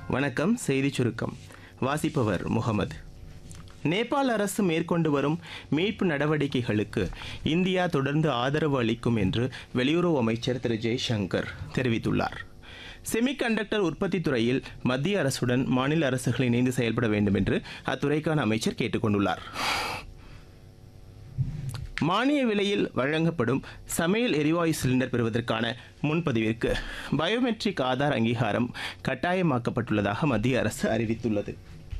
வணக்கம் செய்தி சுருக்கம் வாசிப்பவர் முகமது நேபாள அரசு மேற்கொண்டு வரும் மீட்பு நடவடிக்கைகளுக்கு இந்தியா தொடர்ந்து ஆதரவு அளிக்கும் என்று வெளியுறவு அமைச்சர் திரு ஜெய்சங்கர் தெரிவித்துள்ளார் செமிகண்டக்டர் உற்பத்தி துறையில் மத்திய அரசுடன் மாநில அரசுகள் இணைந்து செயல்பட வேண்டும் என்று அத்துறைக்கான அமைச்சர் கேட்டுக்கொண்டுள்ளார் மானிய விலையில் வழங்கப்படும் சமையல் எரிவாயு சிலிண்டர் பெறுவதற்கான முன்பதிவிற்கு பயோமெட்ரிக் ஆதார் அங்கீகாரம் கட்டாயமாக்கப்பட்டுள்ளதாக மத்திய அரசு அறிவித்துள்ளது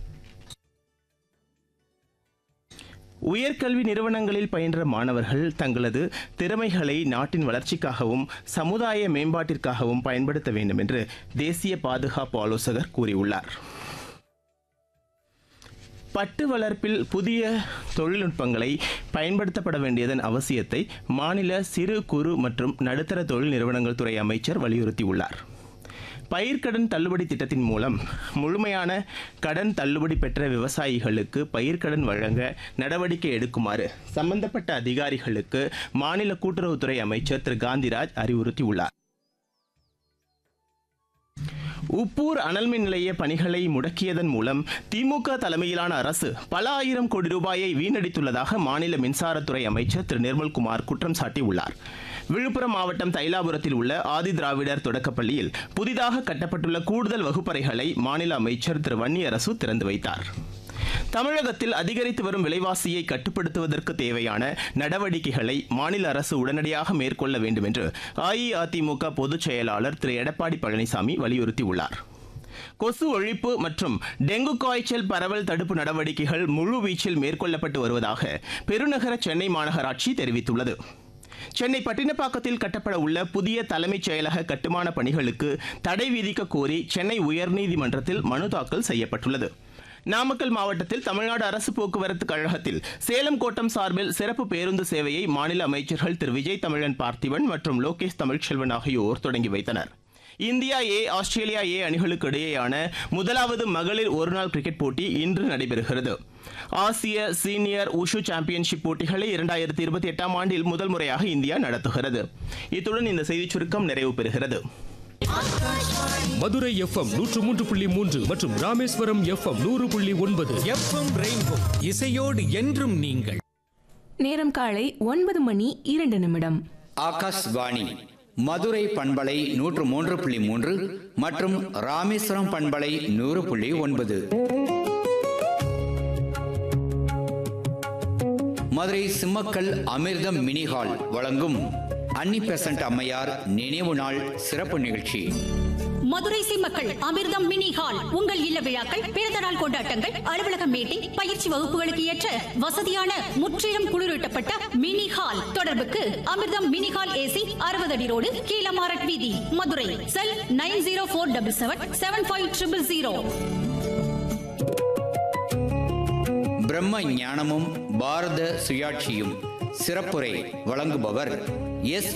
உயர்கல்வி நிறுவனங்களில் பயின்ற மாணவர்கள் தங்களது திறமைகளை நாட்டின் வளர்ச்சிக்காகவும் சமுதாய மேம்பாட்டிற்காகவும் பயன்படுத்த வேண்டும் என்று தேசிய பாதுகாப்பு ஆலோசகர் கூறியுள்ளார் பட்டு வளர்ப்பில் புதிய தொழில்நுட்பங்களை பயன்படுத்தப்பட வேண்டியதன் அவசியத்தை மாநில சிறு குறு மற்றும் நடுத்தர தொழில் நிறுவனங்கள் துறை அமைச்சர் வலியுறுத்தியுள்ளார் பயிர்க்கடன் தள்ளுபடி திட்டத்தின் மூலம் முழுமையான கடன் தள்ளுபடி பெற்ற விவசாயிகளுக்கு பயிர்க்கடன் வழங்க நடவடிக்கை எடுக்குமாறு சம்பந்தப்பட்ட அதிகாரிகளுக்கு மாநில கூட்டுறவுத்துறை அமைச்சர் திரு காந்திராஜ் அறிவுறுத்தியுள்ளார் உப்பூர் அனல்மின் நிலைய பணிகளை முடக்கியதன் மூலம் திமுக தலைமையிலான அரசு பல ஆயிரம் கோடி ரூபாயை வீணடித்துள்ளதாக மாநில மின்சாரத்துறை அமைச்சர் திரு நிர்மல்குமார் குற்றம் சாட்டியுள்ளார் விழுப்புரம் மாவட்டம் தைலாபுரத்தில் உள்ள ஆதி திராவிடர் தொடக்கப்பள்ளியில் புதிதாக கட்டப்பட்டுள்ள கூடுதல் வகுப்பறைகளை மாநில அமைச்சர் திரு வன்னியரசு திறந்து வைத்தார் தமிழகத்தில் அதிகரித்து வரும் விலைவாசியை கட்டுப்படுத்துவதற்கு தேவையான நடவடிக்கைகளை மாநில அரசு உடனடியாக மேற்கொள்ள வேண்டும் என்று அஇஅதிமுக பொதுச் செயலாளர் திரு எடப்பாடி பழனிசாமி வலியுறுத்தியுள்ளார் கொசு ஒழிப்பு மற்றும் டெங்கு காய்ச்சல் பரவல் தடுப்பு நடவடிக்கைகள் முழுவீச்சில் மேற்கொள்ளப்பட்டு வருவதாக பெருநகர சென்னை மாநகராட்சி தெரிவித்துள்ளது சென்னை பட்டினப்பாக்கத்தில் கட்டப்பட உள்ள புதிய தலைமைச் செயலக கட்டுமான பணிகளுக்கு தடை விதிக்க கோரி சென்னை உயர்நீதிமன்றத்தில் மனு தாக்கல் செய்யப்பட்டுள்ளது நாமக்கல் மாவட்டத்தில் தமிழ்நாடு அரசு போக்குவரத்து கழகத்தில் சேலம் கோட்டம் சார்பில் சிறப்பு பேருந்து சேவையை மாநில அமைச்சர்கள் திரு விஜய் தமிழன் பார்த்திபன் மற்றும் லோகேஷ் தமிழ்ச்செல்வன் ஆகியோர் தொடங்கி வைத்தனர் இந்தியா ஏ ஆஸ்திரேலியா ஏ அணிகளுக்கு இடையேயான முதலாவது மகளிர் ஒருநாள் கிரிக்கெட் போட்டி இன்று நடைபெறுகிறது ஆசிய சீனியர் உஷு சாம்பியன்ஷிப் போட்டிகளை இரண்டாயிரத்தி இருபத்தி எட்டாம் ஆண்டில் முதல் முறையாக இந்தியா நடத்துகிறது இத்துடன் இந்த செய்திச் சுருக்கம் நிறைவு பெறுகிறது மதுரை எஃப்எம் நூற்று மூன்று புள்ளி மூன்று மற்றும் ராமேஸ்வரம் எஃப்எம் நூறு புள்ளி ஒன்பது எஃப்எம் ரெயின்போ இசையோடு என்றும் நீங்கள் நேரம் காலை ஒன்பது மணி இரண்டு நிமிடம் ஆகாஷ்வாணி மதுரை பண்பலை நூற்று மூன்று புள்ளி மூன்று மற்றும் ராமேஸ்வரம் பண்பலை நூறு புள்ளி ஒன்பது மதுரை சிம்மக்கல் அமிர்தம் மினி ஹால் வழங்கும் அன்னி பெசன்ட் அம்மையார் நினைவு நாள் சிறப்பு நிகழ்ச்சி மதுரை சிம்மக்கள் அமிர்தம் மினி ஹால் உங்கள் இல்ல விழாக்கள் பிறந்த நாள் கொண்டாட்டங்கள் அலுவலக மீட்டிங் பயிற்சி வகுப்புகளுக்கு ஏற்ற வசதியான முற்றிலும் குளிரூட்டப்பட்ட மினி ஹால் தொடர்புக்கு அமிர்தம் மினி ஹால் ஏசி அறுபது அடி ரோடு கீழமாரட் வீதி Madurai cell nine zero four double seven seven five triple zero பிரம்ம ஞானமும் பாரத சுயாட்சியும் சிறப்புரை வழங்குபவர் எஸ்